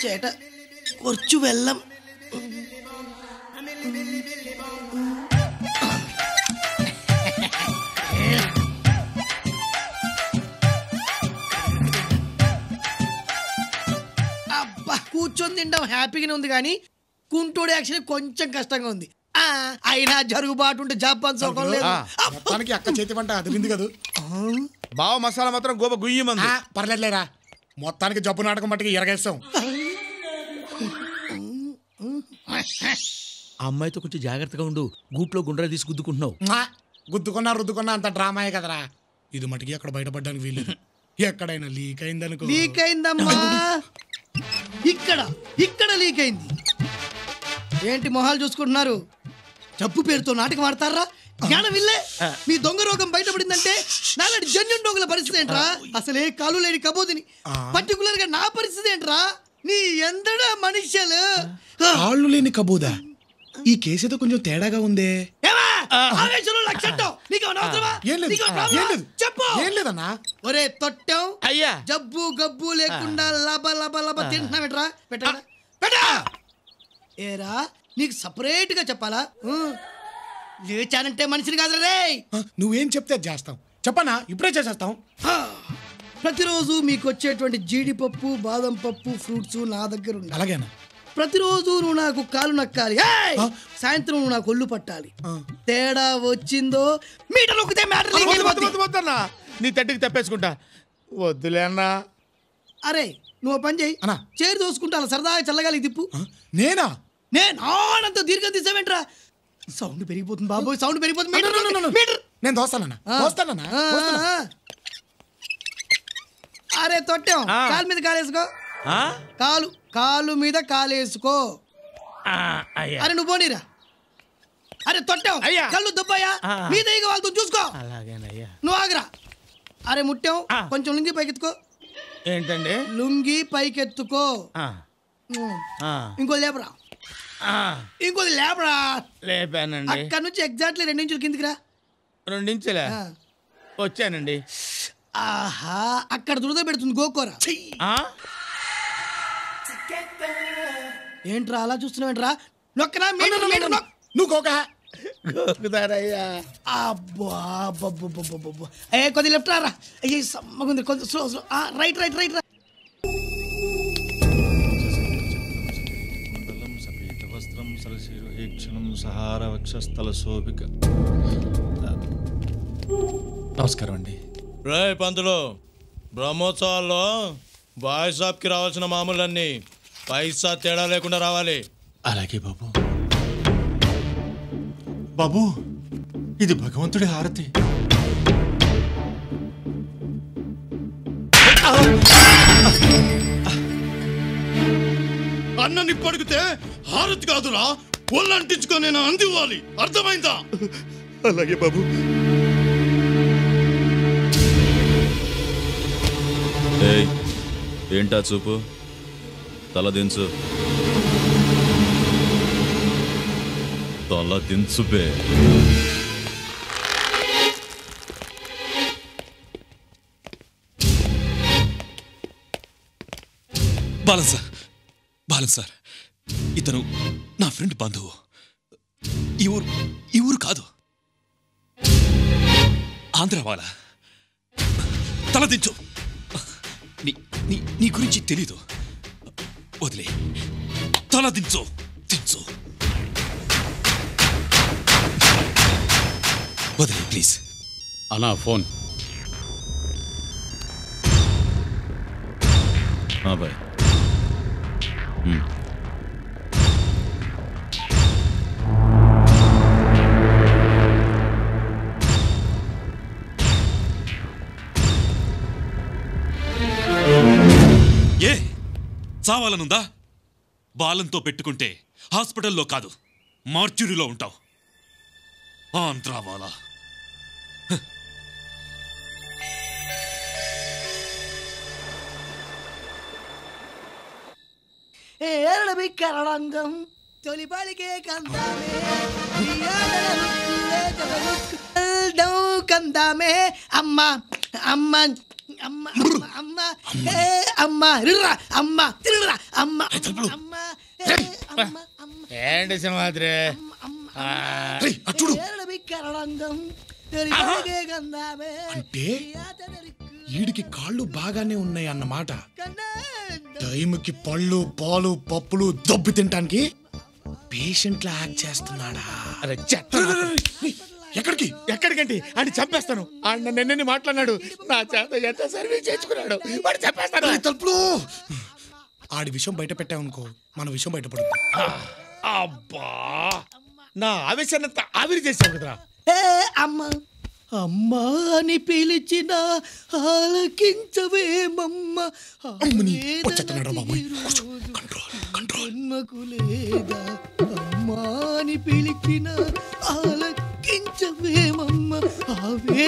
ചേട്ടാ കുറച്ചു വെള്ളം అబ్బా కూర్చొని తింటాం హ్యాపీగానే ఉంది కానీ కుంటోడు యాక్షన్ కొంచెం కష్టంగా ఉంది ఆ, అయినా జరుగుబాటు ఉంటే జపాన్ సోకం లేదు అబ్బా. మొత్తానికి అక్క చేతి వంట అదిరింది కదా బావ మసాలా మాత్రం గోప గుయ్యమంది ఆ, పర్లేదులేరా మొత్తానికి జబ్బు నాటకం మట్టుకి ఎరగేస్తాం ఆ అమ్మాయితో కొంచెం జాగ్రత్తగా ఉండు గూట్లో గుండ్రా తీసి గుద్దుకుంటున్నావు మ్వా! గుద్దుకున్నా రుద్దుకున్నా అంత డ్రామాయే కదరా ఇది మటుకి అక్కడ బయటపడడానికి వీలు ఎక్కడైనా లీక్ అయిందనుకో లీక్ అయిందమ్మా ఇక్కడ ఇక్కడ లీక్ అయింది ఏంటి మొహాలు చూసుకుంటున్నారు జబ్బు పేరుతో నాటకం ఆడతారా జ్ఞానం ఇల్లే మీ దొంగ రోగం బయటపడిందంటే నాలాంటి జన్యున్ దొంగల పరిస్థితి ఏంట్రా అసలే కాలు లేని కబోదిని పర్టికులర్ గా నా పరిస్థితి ఏంట్రా నీ ఎంతడా మనుష్యులు కాళ్ళు లేని కబూదా ఈ కేసు ఏదో కొంచెం తేడాగా ఉందే ఏమా? ఆవేశంలో లక్షట్టం. నీకు ఏమన్నా అవసరమా? ఏం లేదు నీకు ఏమన్నా ఏం లేదు చెప్పు ఏం లేదన్నా ఒరే తొట్టం అయ్యా జబ్బు గబ్బు లేకుండా లబ లబ లబ తింటున్నావేట్రా పెట్టరా పెట్టా ఏరా నీకు సపరేట్ గా చెప్పాలా ఊ. లేచానంటే మనిషిని కాదు రే ఆ, నువ్వేం చెప్తే అది చేస్తాం చెప్పనా ఇప్పుడే చేసేస్తాం ప్రతిరోజు మీకు వచ్చేటువంటి జీడిపప్పు బాదం పప్పు ఫ్రూట్స్ నా దగ్గర ఉండాలి అలాగేనా ప్రతిరోజు నువ్వు నాకు కాలు నక్కాలి ఏయ్! సాయంత్రం నువ్వు నాకు ఒళ్ళు పట్టాలి తేడా వచ్చిందో మీటర్ నొక్కితే మ్యాటర్ లీక్ వద్దు, వద్దు, అయిపోద్ది. వద్దు, వద్దన్నా నీ తట్టికి తప్పేసుకుంటా వద్దులే అన్నా అరే నువ్వు ఓ పని చేయి అన్నా. చేరు దోసుకుంటా సరదాగా చల్లగాలి తిప్పు ఆ, నేనా నేను ఆనంత దీర్ఘం తీసావేంట్రా సౌండ్ పెరిగిపోతుంది బాబోయ్ సౌండ్ పెరిగిపోతుంది meter no, no, no, no. Meter నేను దోస్తానన్నా ఆ. దోస్తానన్నా ఆ, దోస్తానా? ఆ. అరే తొట్టాం ఆ. కాలు మీద కాలేసుకో ఆ? కాలు కాలు మీద కాలేసుకో ఆ, అయ్యా అరే నువ్వు పోనీరా అరే తొట్టాం అయ్యా. కళ్ళు దుబ్బయ్యా ఆ. మీద ఇక వాళ్ళతో చూసుకో అలాగేనయ్యా నువ్వు ఆగరా అరే ముట్టాం ఆ. కొంచెం లుంగి పైకెత్తుకో ఏంటండి లుంగి పైకెత్తుకో ఆ, ఉమ్. ఆ, ఇంకోది లేపరా ఆ, ఇంకోది లేపరా లేపానండి అక్కడ నుంచి ఎగ్జాక్ట్లీ రెండు ఇంచులు కిందికి రా రెండించలే ఆ. వచ్చానండి ఆహా అక్కడ దురద పెడుతుంది గోకోరా ఆ? ఏంట్రా అలా చూస్తున్నావేంట్రా నొక్కరా మీటర్ మీటర్ నొక్ నువ్వు కోక గోకుతారయ్యా అబ్బా అబ్బబ్బబ్బబ్బబ్బబ్బ. ఏ కొద్ది లెఫ్ట్ రా అయ్యి సమ్మగుంది కొంచెం slow slow right right right రా మండలం సపీతవస్త్రం సరశిరుహీక్షణం సహార వక్షస్థల శోభిక నమస్కారం అండి రే పంతులు బ్రహ్మోత్సవాల్లో బాయ్ షాప్కి రావాల్సిన మామూలన్నీ పైసా తేడా లేకుండా రావాలి అలాగే బాబు బాబు ఇది భగవంతుడి హారతి అన్నని పడిగితే హారతి కాదురా ఒళ్ళంటించుకొని నేను అందివ్వాలి అర్థమైందా అలాగే బాబు ఏయ్ ఏంటా చూపు తల దించు తల దించు బే బాలన్ సార్ బాలన్ సార్ ఇతను నా ఫ్రెండ్ బంధువు ఈ ఊరు ఈ ఊరు కాదు ఆంధ్ర వాళ్ళ తల దించు నీ నీ నీ గురించి తెలీదు వదిలే తల దించు దించు వదిలే ప్లీజ్ అనా ఫోన్ हाँ भाई हम्म ఏ చావాలనుందా బాలంతో పెట్టుకుంటే హాస్పిటల్లో కాదు మార్చురీలో ఉంటావు ఆంధ్రా వాలా ఏరడమి కరణంగం తొలి పలికే కందామే ఇయాలల హుక్కులే జగలుక్కు కందామే అమ్మ అమ్మ అమ్మ అమ్మ అమ్మ ఏ అమ్మ రిర్రా అమ్మ తిరురా అమ్మ అమ్మ ఏ అమ్మ అమ్మ ఏంటి సింహాద్రి రేయ్, అటు చూడు ఏడబిక్కరలంగం తెరిగే గంధామే అంటే వీడికి కాళ్ళు బాగానే ఉన్నాయి అన్నమాట టైంకి పళ్ళు పాలు పప్పులు దొబ్బి తినటానికి పేషెంట్ లా యాక్ట్ చేస్తున్నాడా అరే చెత్త రేయ్, ఎక్కడికి ఎక్కడికంటి అని చంపేస్తాను ఆయన నిన్నని మాట్లాడినాడు నా చేత ఎంత సర్వీస్ చేయించుకున్నాడు వాడు చంపేస్తాను రేయ్, తలుపులు ఆడి విషయం బయట పెట్టామనుకో మన విషయం బయటపడుతుంది అబ్బా నా ఆవేశాన్నంతా ఆవిరి చేసావు కదరా ఏ అమ్మ అమ్మా అని పిలిచిన ఆలకించవేమమ్మ అమ్మని వచ్చేస్తున్నాడు బాబోయ్ కూర్చో. కంట్రోల్ కంట్రోల్ జన్మకు లేదా అమ్మా అని పిలిచిన ఆలకించవేమమ్మ ఆవే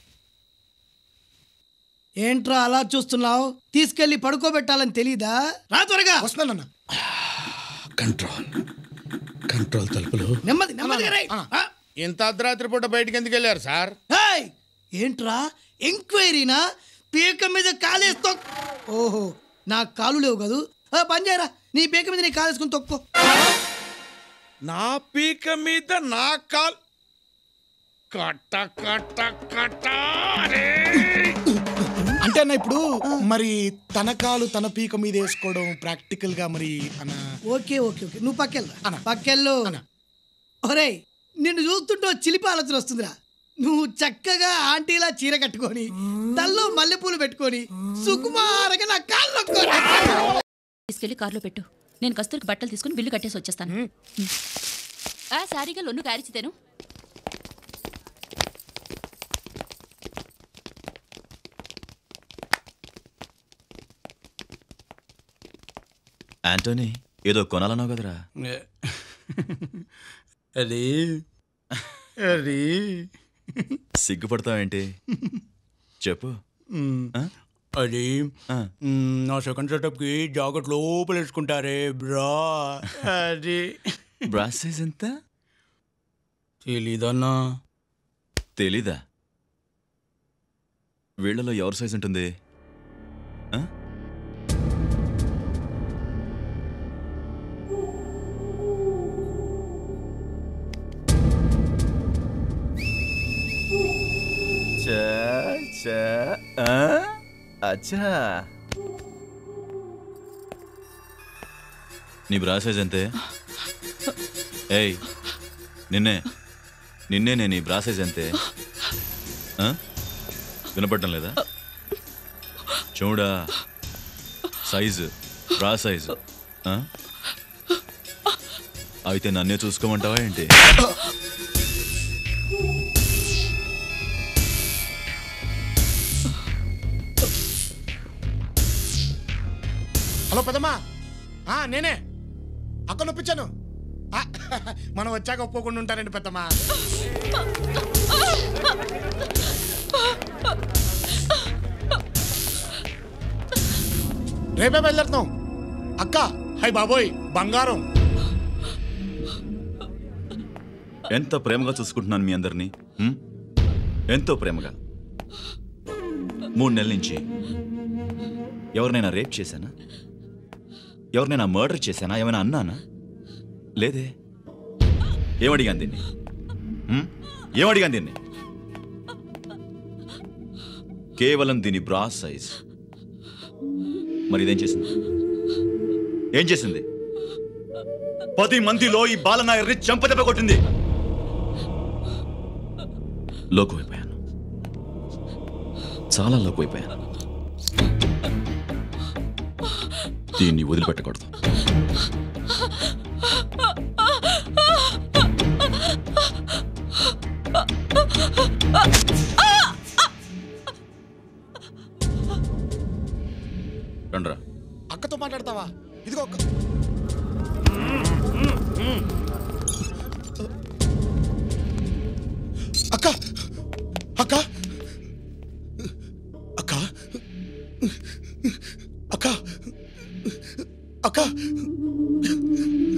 ఏంట్రా అలా చూస్తున్నావు తీసుకెళ్లి పడుకోబెట్టాలని తెలీదా రా త్వరగా వస్తున్నానన్న కంట్రోల్ కంట్రోల్ తలుపులు నెమ్మది నెమ్మదిగా రేయ్. ఆ, ఇంత అర్ధరాత్రి పూట బయటికి ఎందుకు వెళ్ళారు సార్ ఏయ్! ఏంట్రా ఎంక్వైరీనా పీక మీద కాలేస్తో ఓహో నా కాలు లేవు కదూ ఆ, పని చేయరా నీ పీక మీద నీ కాలేసుకుని తొక్కో నా పీక మీద నా కాల్ కట్ట కట్ట కట్ట అరే! అంటే అన్న ఇప్పుడు మరి తన కాలు తన పీక మీద వేసుకోవడం ప్రాక్టికల్ గా మరి అన్న ఓకే ఓకే ఓకే నువ్వు పక్కెళ్ళరా అన్న. పక్కెళ్ళు అన్న. ఒరేయ్ నిన్ను చూస్తుంటే ఓ చిలిపి ఆలోచన వస్తుందిరా నువ్వు చక్కగా ఆంటీలా చీర కట్టుకొని తల్లో మల్లెపూలు పెట్టుకొని సుకుమారంగా నా కాళ్ళు నొక్కోరా. తీసుకెళ్లి కార్లో పెట్టు నేను కస్తూరికి బట్టలు తీసుకుని బిల్లు కట్టేసి వచ్చేస్తాను ఆ సారీగా లొన్ను కారిచితేను యాంటోనీ ఏదో కొనాలన్నావు కదరా అది అది సిగ్గుపడతావేంటి చెప్పు ఆ? అది ఆ. మ్, నా సెకండ్ సెటప్కి జాకెట్ లోపల వేసుకుంటారే బ్రా అది బ్రాస్ సైజ్ ఎంత తెలీదన్నా తెలీదా వీళ్ళలో ఎవరి సైజ్ ఉంటుంది ఆ? చా, చా, ఆ? అచ్చా నీ బ్రా సైజ్ ఎంతే ఏయ్ నిన్నే నిన్నే నేను ఈ బ్రా సైజ్ అంతే ఆ? వినపడటం లేదా చూడా సైజు బ్రా సైజు ఆ? అయితే నన్నే చూసుకోమంటావా ఏంటి హలో పెద్దమ్మా ఆ, నేనే అక్క నొప్పించాను ఆ, మనం వచ్చాక ఒప్పుకోకుండా ఉంటారండి పెద్దమ్మా రేపే బయలుదేరుతాం అక్క హై బాబోయ్ బంగారం ఎంత ప్రేమగా చూసుకుంటున్నాను మీ అందరినీ ఉం? ఎంతో ప్రేమగా మూడు నెలల నుంచి ఎవరినైనా రేప్ చేశానా ఎవరినైనా మర్డర్ చేశానా ఏమైనా అన్నానా లేదే ఏమడిగాను దీన్ని ఉం? ఏమడిగాను దీన్ని కేవలం దీని బ్రా సైజ్ మరి ఇదేం చేసింది ఏం చేసింది పది మందిలో ఈ బాలనాయర్ని చంపదెబ్బ కొట్టింది లోకువైపోయాను చాలా లోకువైపోయాను దీన్ని వదిలిపెట్టకూడదు రండ్రా అక్కతో మాట్లాడతావా ఇదిగో అక్క అక్క అక్క అక్క అక్క అక్క